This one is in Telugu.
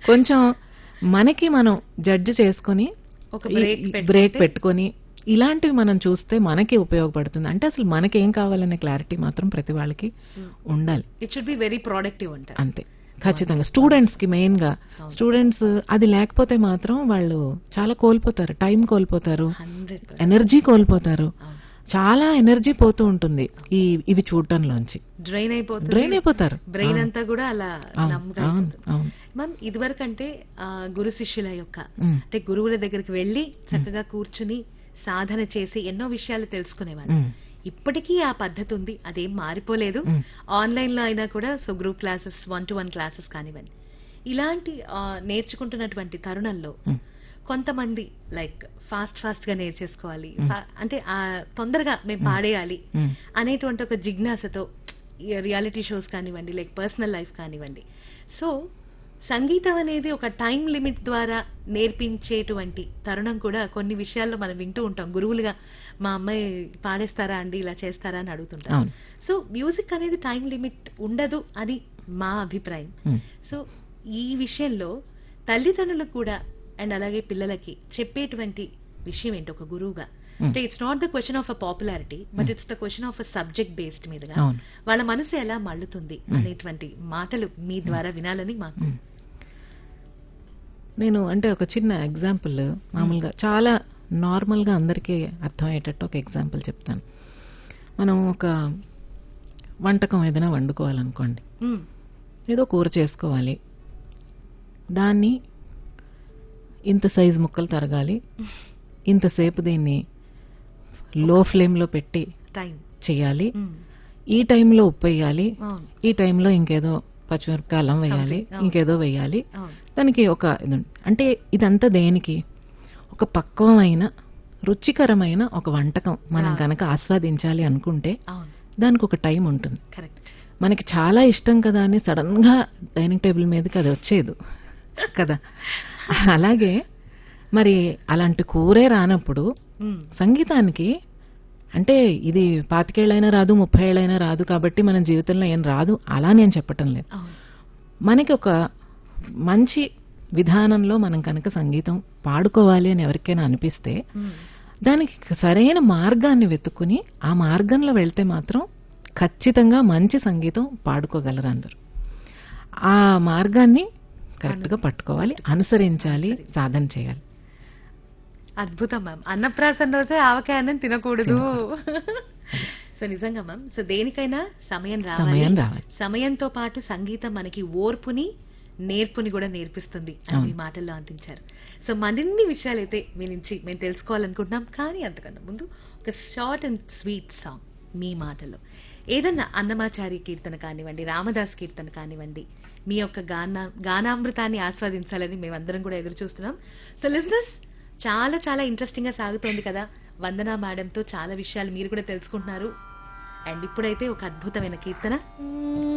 కొంచెం మనకి మనం జడ్జ్ చేసుకొని ఒక బ్రేక్ బ్రేక్ పెట్టుకొని ఇలాంటివి మనం చూస్తే మనకి ఉపయోగపడుతుంది అంటే అసలు మనకేం కావాలనే క్లారిటీ మాత్రం ప్రతి వాళ్ళకి ఉండాలి it should be very productive అంటారు అంతే ఖచ్చితంగా స్టూడెంట్స్ కి మెయిన్ గా స్టూడెంట్స్ అది లేకపోతే మాత్రం వాళ్ళు చాలా కోల్పోతారు టైం కోల్పోతారు హండ్రెడ్ ఎనర్జీ కోల్పోతారు చాలా ఎనర్జీ పోతూ ఉంటుంది ఈ ఇవి చూడటంలోంచి డ్రైన్ అయిపోతుంది డ్రైన్ అయిపోతారు బ్రెయిన్ అవును, అంతా కూడా అలా అవును, నమ్మగా అవును అయిపోతుంది. అవును మ్యామ్ ఇదివరకు అంటే ఆ, గురు శిష్యుల యొక్క ఉమ్, అంటే గురువుల దగ్గరికి వెళ్ళి చక్కగా కూర్చుని సాధన చేసి ఎన్నో విషయాలు తెలుసుకునేవాళ్ళు ఉమ్, ఇప్పటికీ ఆ పద్ధతి ఉంది అదేం మారిపోలేదు ఉమ్. ఆన్లైన్ లో అయినా కూడా so group classes one to one classes కానివ్వండి ఇలాంటి ఆ, నేర్చుకుంటున్నటువంటి తరుణంలో ఉమ్. కొంతమంది లైక్ ఫాస్ట్ ఫాస్ట్ గా నేర్చేసుకోవాలి ఫా- అంటే ఆ తొందరగా మేము పాడేయాలి ఉమ్. అనేటువంటి ఒక జిజ్ఞాసతో రియాలిటీ షోస్ కానివ్వండి లైక్ పర్సనల్ లైఫ్ కానివ్వండి సో సంగీతం అనేది ఒక టైం లిమిట్ ద్వారా నేర్పించేటువంటి తరుణం కూడా కొన్ని విషయాల్లో మనం వింటూ ఉంటాం గురువులుగా మా అమ్మాయి పాడేస్తారా అండి ఇలా చేస్తారా అని అడుగుతుంటాం అవును సో మ్యూజిక్ అనేది టైం లిమిట్ ఉండదు అని మా అభిప్రాయం ఉమ్, సో ఈ విషయంలో తల్లిదండ్రులకు కూడా అండ్ అలాగే పిల్లలకి చెప్పేటువంటి విషయం ఏంటి ఒక గురువుగా అంటే it's not the question of a popularity but it's the question of a subject based మీదుగా అవును వాళ్ళ మనసు ఎలా మళ్ళుతుంది అనేటువంటి మాటలు మీ ద్వారా వినాలని మాకు ఉమ్. నేను అంటే ఒక చిన్న ఎగ్జాంపుల్ మామూలుగా చాలా నార్మల్ గా అందరికీ అర్థమయ్యేటట్టు ఒక ఎగ్జాంపుల్ చెప్తాను మనం ఒక వంటకం ఏదైనా వండుకోవాలనుకోండి మ్మ్. ఏదో కూర చేసుకోవాలి దాన్ని ఇంత సైజ్ ముక్కలు తరగాలి ఇంతసేపు దీన్ని లో ఫ్లేమ్లో పెట్టి టైం చేయాలి మ్మ్. ఈ టైంలో ఉప్పు వేయాలి అవును ఈ టైంలో ఇంకేదో పచ్చిమిరపకాయ అల్లం వేయాలి అవును. ఇంకేదో వేయాలి అవును దానికి ఒక ఇది ఉంది. అంటే ఇదంతా దేనికి ఒక పక్వమైన రుచికరమైన ఒక వంటకం మనం ఆ. కనుక ఆస్వాదించాలి అనుకుంటే అవును దానికి ఒక టైం ఉంటుంది కరెక్ట్ మనకి చాలా ఇష్టం కదా అని సడన్ గా డైనింగ్ టేబుల్ మీదకి అది వచ్చేది కదా అలాగే మరి అలాంటి కూరే రానప్పుడు సంగీతానికి అంటే ఇది పాతికేళ్ళైనా రాదు ముప్పై ఏళ్ళైనా రాదు కాబట్టి మన జీవితంలో ఏం రాదు అలా నేను చెప్పటం లేదు అవును మనకి ఒక మంచి విధానంలో మనం కనుక సంగీతం పాడుకోవాలి అని ఎవరికైనా అనిపిస్తే మ్మ్. దానికి సరైన మార్గాన్ని వెతుక్కుని ఆ మార్గంలో వెళ్తే మాత్రం ఖచ్చితంగా మంచి సంగీతం పాడుకోగలరు అందరూ ఆ మార్గాన్ని కరెక్ట్ గా పట్టుకోవాలి అనుసరించాలి సాధన చేయాలి అద్భుతం మ్యామ్ అన్నప్రాసన రోజే ఆవకాయ అన్నం తినకూడదు సో నిజంగా మ్యామ్ సో దేనికైనా సమయం రావాలి సమయం రావాలి సమయంతో పాటు సంగీతం మనకి ఓర్పుని నేర్పుని కూడా నేర్పిస్తుంది అని మీ మాటల్లో అందించారు సో మరిన్ని విషయాలు అయితే మీ నుంచి మేము తెలుసుకోవాలనుకుంటున్నాం కానీ అంతకన్నా ముందు ఒక షార్ట్ అండ్ స్వీట్ సాంగ్ మీ మాటల్లో ఏదన్నా అన్నమాచారి కీర్తన కానివ్వండి రామదాస్ కీర్తన కానివ్వండి మీ యొక్క గాన గానామృతాన్ని ఆస్వాదించాలని మేమందరం కూడా ఎదురు చూస్తున్నాం సో లిజినెస్ చాలా చాలా ఇంట్రెస్టింగ్ గా సాగుతోంది కదా వందనా మేడంతో చాలా విషయాలు మీరు కూడా తెలుసుకుంటున్నారు అండ్ ఇప్పుడైతే ఒక అద్భుతమైన కీర్తన